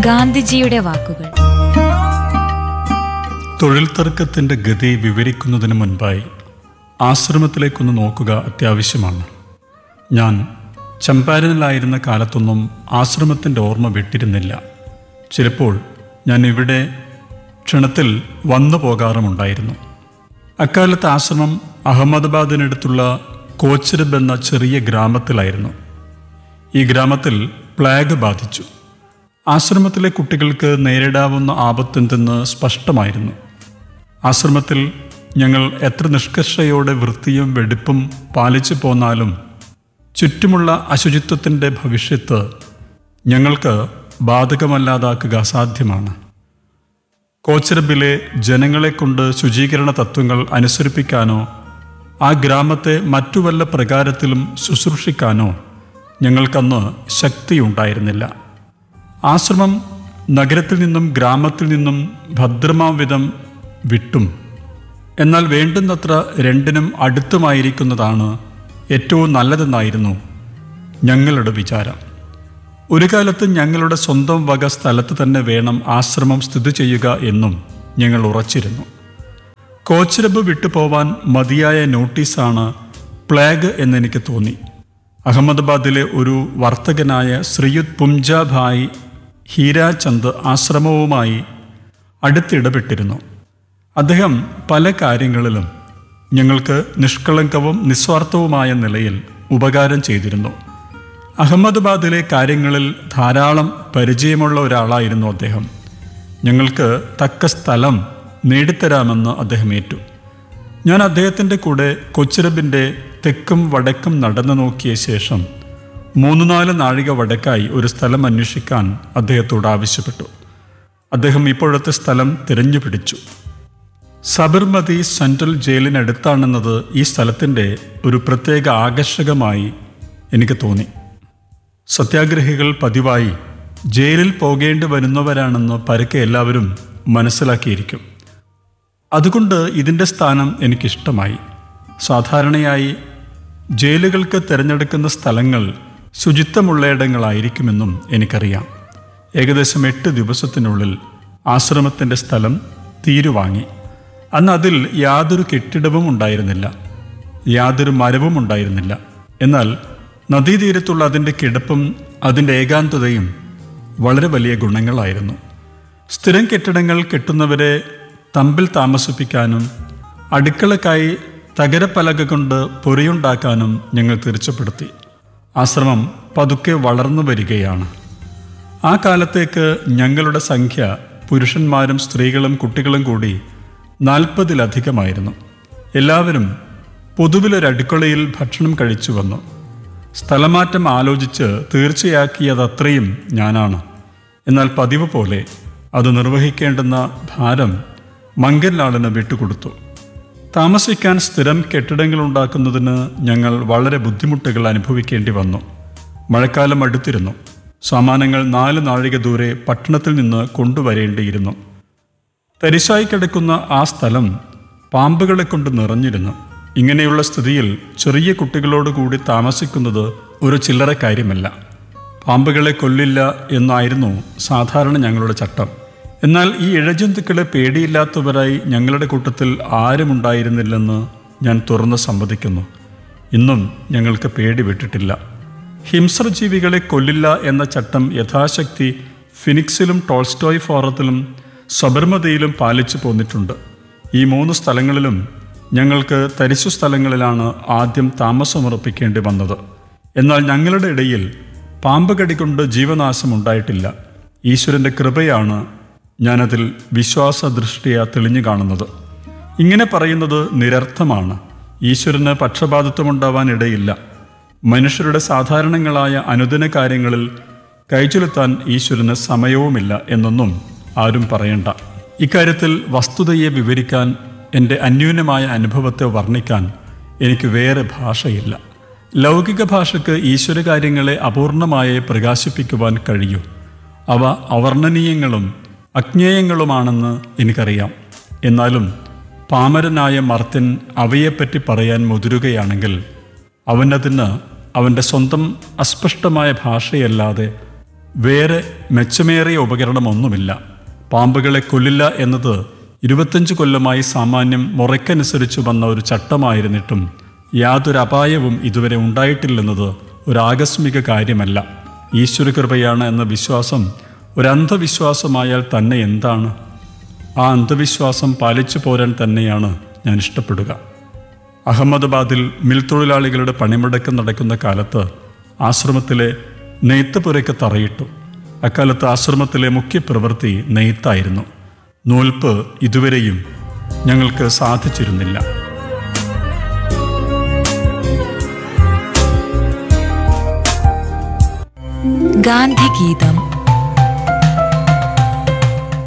ഗാന്ധിജിയുടെ വാക്കുകൾ തൊഴിൽ തർക്കത്തിൻ്റെ ഗതി വിവരിക്കുന്നതിന് മുൻപായി ആശ്രമത്തിലേക്കൊന്ന് നോക്കുക അത്യാവശ്യമാണ് ഞാൻ ചമ്പാരനിലായിരുന്ന കാലത്തൊന്നും ആശ്രമത്തിൻ്റെ ഓർമ്മ വിട്ടിരുന്നില്ല ചിലപ്പോൾ ഞാൻ ഇവിടെ ക്ഷണത്തിൽ വന്നു പോകാറുമുണ്ടായിരുന്നു അക്കാലത്ത് ആശ്രമം അഹമ്മദാബാദിനടുത്തുള്ള കോച്ചരബ് എന്ന ചെറിയ ഗ്രാമത്തിലായിരുന്നു ഈ ഗ്രാമത്തിൽ പ്ലാഗ് ബാധിച്ചു ആശ്രമത്തിലെ കുട്ടികൾക്ക് നേരിടാവുന്ന ആപത്തെന്തെന്ന് സ്പഷ്ടമായിരുന്നു ആശ്രമത്തിൽ ഞങ്ങൾ എത്ര നിഷ്കർഷയോടെ വൃത്തിയും വെടിപ്പും പാലിച്ചു പോന്നാലും ചുറ്റുമുള്ള അശുചിത്വത്തിൻ്റെ ഭവിഷ്യത്ത് ഞങ്ങൾക്ക് ബാധകമല്ലാതാക്കുക അസാധ്യമാണ് കോച്ചരബിലെ ജനങ്ങളെ കൊണ്ട് ശുചീകരണ തത്വങ്ങൾ അനുസരിപ്പിക്കാനോ ആ ഗ്രാമത്തെ മറ്റു വല്ല പ്രകാരത്തിലും ശുശ്രൂഷിക്കാനോ ഞങ്ങൾക്കന്ന് ശക്തിയുണ്ടായിരുന്നില്ല ആശ്രമം നഗരത്തിൽ നിന്നും ഗ്രാമത്തിൽ നിന്നും ഭദ്രമാം വിധം വിട്ടും എന്നാൽ വേണ്ടുന്നത്ര രണ്ടിനും അടുത്തുമായിരിക്കുന്നതാണ് ഏറ്റവും നല്ലതെന്നായിരുന്നു ഞങ്ങളുടെ വിചാരം ഒരു കാലത്ത് ഞങ്ങളുടെ സ്വന്തം വക സ്ഥലത്ത് തന്നെ വേണം ആശ്രമം സ്ഥിതി ചെയ്യുക എന്നും ഞങ്ങൾ ഉറച്ചിരുന്നു കോച്ചിരബ് വിട്ടുപോവാൻ മതിയായ നോട്ടീസാണ് പ്ലാഗ് എന്നെനിക്ക് തോന്നി അഹമ്മദാബാദിലെ ഒരു വർത്തകനായ ശ്രീയുത് പുംജാഭായ് ഹീരാചന്ദ് ആശ്രമവുമായി അടുത്തിടപെട്ടിരുന്നു അദ്ദേഹം പല കാര്യങ്ങളിലും ഞങ്ങൾക്ക് നിഷ്കളങ്കവും നിസ്വാർത്ഥവുമായ നിലയിൽ ഉപകാരം ചെയ്തിരുന്നു അഹമ്മദാബാദിലെ കാര്യങ്ങളിൽ ധാരാളം പരിചയമുള്ള ഒരാളായിരുന്നു അദ്ദേഹം ഞങ്ങൾക്ക് തക്ക സ്ഥലം നേടിത്തരാമെന്ന് അദ്ദേഹം ഏറ്റു ഞാൻ അദ്ദേഹത്തിൻ്റെ കൂടെ കൊച്ചിരബിൻ്റെ തെക്കും വടക്കും നടന്നു നോക്കിയ ശേഷം മൂന്ന് നാല് നാഴിക വടക്കായി ഒരു സ്ഥലം അന്വേഷിക്കാൻ അദ്ദേഹത്തോട് ആവശ്യപ്പെട്ടു അദ്ദേഹം ഇപ്പോഴത്തെ സ്ഥലം തിരഞ്ഞു പിടിച്ചു സബർമതി സെൻട്രൽ ജയിലിനടുത്താണെന്നത് ഈ സ്ഥലത്തിൻ്റെ ഒരു പ്രത്യേക ആകർഷകമായി എനിക്ക് തോന്നി സത്യാഗ്രഹികൾ പതിവായി ജയിലിൽ പോകേണ്ടി വരുന്നവരാണെന്ന് പരക്കെ എല്ലാവരും മനസ്സിലാക്കിയിരിക്കും അതുകൊണ്ട് ഇതിൻ്റെ സ്ഥാനം എനിക്കിഷ്ടമായി സാധാരണയായി ജയിലുകൾക്ക് തിരഞ്ഞെടുക്കുന്ന സ്ഥലങ്ങൾ ശുചിത്വമുള്ളയിടങ്ങളായിരിക്കുമെന്നും എനിക്കറിയാം ഏകദേശം എട്ട് ദിവസത്തിനുള്ളിൽ ആശ്രമത്തിൻ്റെ സ്ഥലം തീരുവാങ്ങി അന്ന് അതിൽ യാതൊരു കെട്ടിടവും ഉണ്ടായിരുന്നില്ല യാതൊരു മരവും ഉണ്ടായിരുന്നില്ല എന്നാൽ നദീതീരത്തുള്ള അതിൻ്റെ കിടപ്പും അതിൻ്റെ ഏകാന്തതയും വളരെ വലിയ ഗുണങ്ങളായിരുന്നു സ്ഥിരം കെട്ടിടങ്ങൾ കെട്ടുന്നവരെ തമ്പിൽ താമസിപ്പിക്കാനും അടുക്കളക്കായി തകരപ്പലക കൊണ്ട് പൊറിയുണ്ടാക്കാനും ഞങ്ങൾ തീർച്ചപ്പെടുത്തി ആശ്രമം പതുക്കെ വളർന്നു വരികയാണ് ആ കാലത്തേക്ക് ഞങ്ങളുടെ സംഖ്യ പുരുഷന്മാരും സ്ത്രീകളും കുട്ടികളും കൂടി നാൽപ്പതിലധികമായിരുന്നു എല്ലാവരും പൊതുവിലൊരു അടുക്കളയിൽ ഭക്ഷണം കഴിച്ചു വന്നു സ്ഥലമാറ്റം ആലോചിച്ച് തീർച്ചയാക്കിയതത്രയും ഞാനാണ് എന്നാൽ പതിവ് പോലെ അത് നിർവഹിക്കേണ്ടുന്ന ഭാരം മങ്കൻലാളിന് വിട്ടുകൊടുത്തു താമസിക്കാൻ സ്ഥിരം കെട്ടിടങ്ങൾ ഉണ്ടാക്കുന്നതിന് ഞങ്ങൾ വളരെ ബുദ്ധിമുട്ടുകൾ അനുഭവിക്കേണ്ടി വന്നു മഴക്കാലം അടുത്തിരുന്നു സാമാനങ്ങൾ നാല് നാഴിക ദൂരെ പട്ടണത്തിൽ നിന്ന് കൊണ്ടുവരേണ്ടിയിരുന്നു തരിശായി കിടക്കുന്ന ആ സ്ഥലം പാമ്പുകളെ കൊണ്ട് നിറഞ്ഞിരുന്നു ഇങ്ങനെയുള്ള സ്ഥിതിയിൽ ചെറിയ കുട്ടികളോടുകൂടി താമസിക്കുന്നത് ഒരു ചില്ലറ കാര്യമല്ല പാമ്പുകളെ കൊല്ലില്ല എന്നായിരുന്നു സാധാരണ ഞങ്ങളുടെ ചട്ടം എന്നാൽ ഈ ഇഴജന്തുക്കളെ പേടിയില്ലാത്തവരായി ഞങ്ങളുടെ കൂട്ടത്തിൽ ആരുമുണ്ടായിരുന്നില്ലെന്ന് ഞാൻ തുറന്ന് സമ്മതിക്കുന്നു ഇന്നും ഞങ്ങൾക്ക് പേടി വിട്ടിട്ടില്ല ഹിംസ്രജീവികളെ കൊല്ലില്ല എന്ന ചട്ടം യഥാശക്തി ഫിനിക്സിലും ടോൾസ്റ്റോയ് ഫോറത്തിലും സബർമതിയിലും പാലിച്ചു പോന്നിട്ടുണ്ട് ഈ മൂന്ന് സ്ഥലങ്ങളിലും ഞങ്ങൾക്ക് തരിശു സ്ഥലങ്ങളിലാണ് ആദ്യം താമസമുറപ്പിക്കേണ്ടി വന്നത് എന്നാൽ ഞങ്ങളുടെ ഇടയിൽ പാമ്പ് കടികൊണ്ട് ജീവനാശം ഉണ്ടായിട്ടില്ല ഈശ്വരൻ്റെ കൃപയാണ് ഞാനതിൽ വിശ്വാസദൃഷ്ടിയ തെളിഞ്ഞു കാണുന്നത് ഇങ്ങനെ പറയുന്നത് നിരർത്ഥമാണ് ഈശ്വരന് പക്ഷപാതിത്വമുണ്ടാവാൻ ഇടയില്ല മനുഷ്യരുടെ സാധാരണങ്ങളായ അനുദിന കാര്യങ്ങളിൽ കൈചെലുത്താൻ ഈശ്വരന് സമയവുമില്ല എന്നൊന്നും ആരും പറയണ്ട ഇക്കാര്യത്തിൽ വസ്തുതയെ വിവരിക്കാൻ എൻ്റെ അന്യൂനമായ അനുഭവത്തെ വർണ്ണിക്കാൻ എനിക്ക് വേറെ ഭാഷയില്ല ലൗകിക ഭാഷയ്ക്ക് ഈശ്വര കാര്യങ്ങളെ അപൂർണമായി പ്രകാശിപ്പിക്കുവാൻ കഴിയൂ അവ അവർണ്ണനീയങ്ങളും അജ്ഞേയങ്ങളുമാണെന്ന് എനിക്കറിയാം എന്നാലും പാമരനായ മർത്യൻ അവയെപ്പറ്റി പറയാൻ മുതിരുകയാണെങ്കിൽ അവനതിന് അവൻ്റെ സ്വന്തം അസ്പഷ്ടമായ ഭാഷയല്ലാതെ വേറെ മെച്ചമേറിയ ഉപകരണമൊന്നുമില്ല പാമ്പുകളെ കൊല്ലില്ല എന്നത് ഇരുപത്തഞ്ച് കൊല്ലമായി സാമാന്യം മുറയ്ക്കനുസരിച്ച് വന്ന ഒരു ചട്ടമായിരുന്നിട്ടും യാതൊരു അപായവും ഇതുവരെ ഉണ്ടായിട്ടില്ലെന്നത് ഒരു ആകസ്മിക കാര്യമല്ല ഈശ്വരകൃപയാണ് എന്ന വിശ്വാസം ഒരു അന്ധവിശ്വാസമായാൽ തന്നെ എന്താണ് ആ അന്ധവിശ്വാസം പാലിച്ചു പോരാൻ തന്നെയാണ് ഞാൻ ഇഷ്ടപ്പെടുക അഹമ്മദാബാദിൽ മിൽ തൊഴിലാളികളുടെ പണിമുടക്ക് നടക്കുന്ന കാലത്ത് ആശ്രമത്തിലെ നെയ്ത്തുപുരയ്ക്ക് തറയിട്ടു അക്കാലത്ത് ആശ്രമത്തിലെ മുഖ്യ പ്രവൃത്തി നെയ്ത്തായിരുന്നു നൂൽപ്പ് ഇതുവരെയും ഞങ്ങൾക്ക് സാധിച്ചിരുന്നില്ല ഗാന്ധിഗീതം